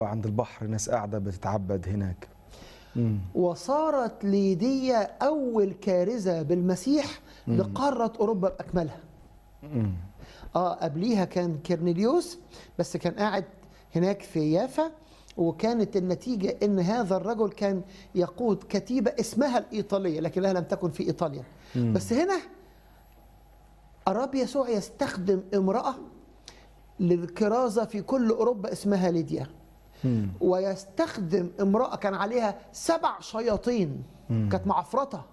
عند البحر ناس قاعده بتتعبد هناك مم. وصارت ليدية أول كارثة بالمسيح لقارة أوروبا بأكملها مم. اه قبليها كان كيرنيليوس بس كان قاعد هناك في يافا وكانت النتيجة ان هذا الرجل كان يقود كتيبة اسمها الإيطالية لكنها لم تكن في إيطاليا مم. بس هنا أراب يسوع يستخدم امرأة للكرازة في كل أوروبا اسمها ليديا مم. ويستخدم امرأة كان عليها سبع شياطين مم. كانت معفرطة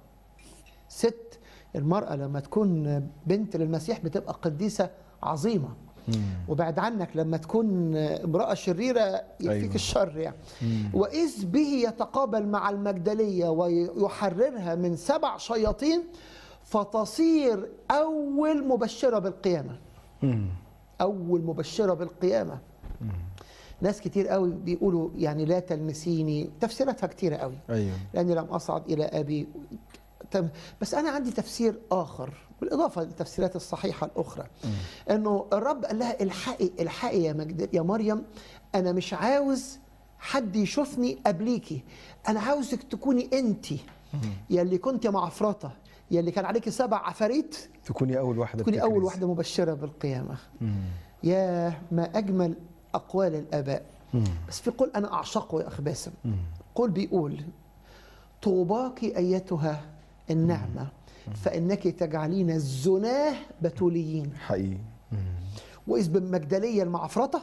ست المرأة لما تكون بنت للمسيح بتبقى قديسة عظيمة مم. وبعد عنك لما تكون امرأة شريرة يكفيك أيوة. أيوة. الشر يعني مم. وإذ به يتقابل مع المجدلية ويحررها من سبع شياطين فتصير أول مبشرة بالقيامة مم. أول مبشرة بالقيامة ناس كتير قوي بيقولوا يعني لا تلمسيني تفسيراتها كتيرة قوي ايوه لأني لم أصعد إلى أبي تم- بس أنا عندي تفسير آخر بالإضافة للتفسيرات الصحيحة الأخرى إنه الرب قال لها الحقي الحقي يا مجد يا مريم أنا مش عاوز حد يشوفني قبليكي أنا عاوزك تكوني أنت يلي كنت معفرطة يلي كان عليكي سبع عفاريت تكوني اول واحده تكوني أول بتكرز. واحدة مبشرة بالقيامة مم. يا ما أجمل أقوال الآباء مم. بس في قول أنا أعشقه يا أخ باسم مم. قول بيقول طوباك أيتها النعمة فإنك تجعلين الزناه بتوليين حقيقي مم. وإذ بمجدلية المعفرطة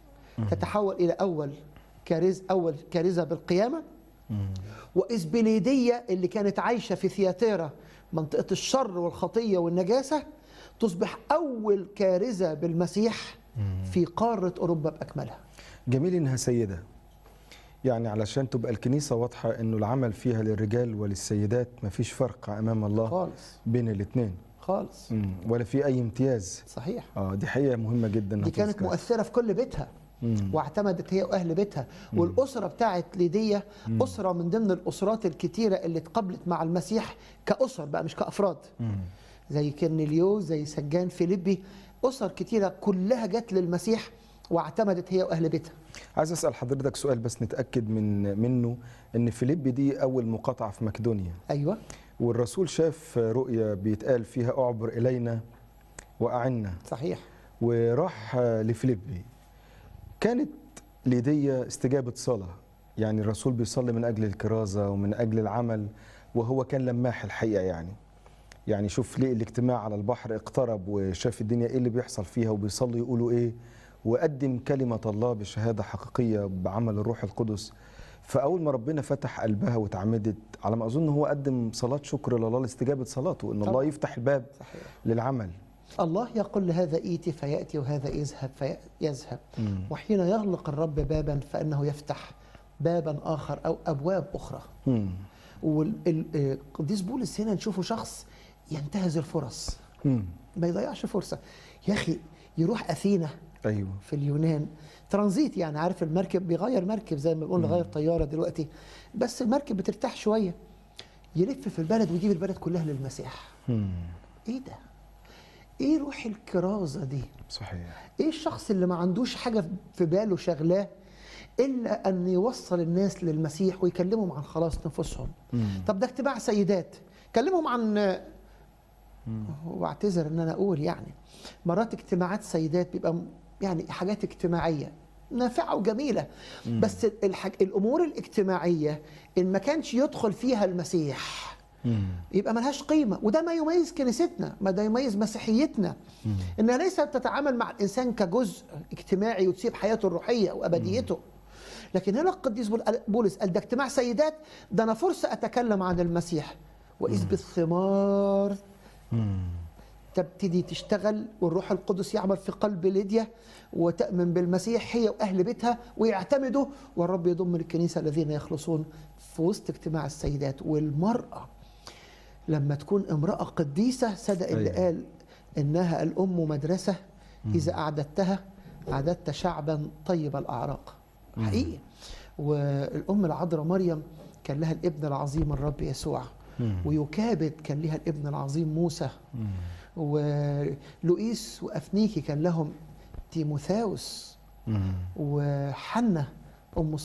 تتحول إلى أول كارز أول كارثة بالقيامة مم. وإذ بليدية اللي كانت عايشة في ثياتيرا منطقة الشر والخطية والنجاسة تصبح أول كارثة بالمسيح في قارة أوروبا بأكملها جميل انها سيده يعني علشان تبقى الكنيسه واضحه انه العمل فيها للرجال وللسيدات مفيش فرق امام الله خالص بين الاثنين خالص ولا في اي امتياز صحيح اه دي حقيقه مهمه جدا دي إنها كانت تذكر. مؤثرة في كل بيتها مم. واعتمدت هي واهل بيتها والاسره بتاعت ليديا اسره من ضمن الاسرات الكتيره اللي اتقابلت مع المسيح كاسر بقى مش كافراد مم. زي كرنيليو زي سجان فيليبي اسر كتيره كلها جت للمسيح واعتمدت هي واهل بيتها عايز اسال حضرتك سؤال بس نتاكد من منه ان فيليب دي اول مقاطعه في مقدونيا ايوه والرسول شاف رؤيا بيتقال فيها اعبر الينا واعنا صحيح وراح لفيليبي كانت ليدية استجابة صلاة يعني الرسول بيصلي من أجل الكرازة ومن أجل العمل وهو كان لماح الحقيقة يعني يعني شوف ليه الاجتماع على البحر اقترب وشاف الدنيا ايه اللي بيحصل فيها وبيصلي يقولوا ايه وقدم كلمة الله بشهادة حقيقية بعمل الروح القدس فأول ما ربنا فتح قلبها واتعمدت على ما أظن هو قدم صلاة شكر لله لاستجابة صلاته إن الله طبعا. يفتح الباب صحيح للعمل الله يقول لهذا ايتي فياتي وهذا يذهب فيذهب مم. وحين يغلق الرب بابا فانه يفتح بابا اخر او ابواب اخرى مم. والقديس بولس هنا نشوفه شخص ينتهز الفرص مم. ما يضيعش فرصه يا اخي يروح اثينا أيوه في اليونان ترانزيت يعني عارف المركب بيغير مركب زي ما بنقول غير طياره دلوقتي بس المركب بترتاح شويه يلف في البلد ويجيب البلد كلها للمسيح مم. ايه ده ايه روح الكرازه دي صحيح ايه الشخص اللي ما عندوش حاجه في باله شغلاه الا ان يوصل الناس للمسيح ويكلمهم عن خلاص نفوسهم مم. طب ده اجتماع سيدات كلمهم عن واعتذر ان انا اقول يعني مرات اجتماعات سيدات بيبقى م- يعني حاجات اجتماعيه نافعه وجميله بس الحاج... الامور الاجتماعيه ان ما كانش يدخل فيها المسيح مم. يبقى ملهاش قيمة وده ما يميز كنيستنا ما ده يميز مسيحيتنا إنها ليست تتعامل مع الإنسان كجزء اجتماعي وتسيب حياته الروحية وأبديته لكن هنا القديس بول- بولس قال ده اجتماع سيدات ده أنا فرصة أتكلم عن المسيح وإذ بالثمار مم. تبتدي تشتغل والروح القدس يعمل في قلب ليديا وتأمن بالمسيح هي وأهل بيتها ويعتمدوا والرب يضم الكنيسة الذين يخلصون في وسط اجتماع السيدات والمرأة لما تكون امرأة قديسة صدق اللي أيوة. قال إنها الأم مدرسة إذا أعددتها أعددت شعبا طيب الأعراق حقيقي والأم العذراء مريم كان لها الابن العظيم الرب يسوع مم. ويكابد كان لها الابن العظيم موسى مم. ولوئيس وافنيكي كان لهم تيموثاوس مم. وحنة ام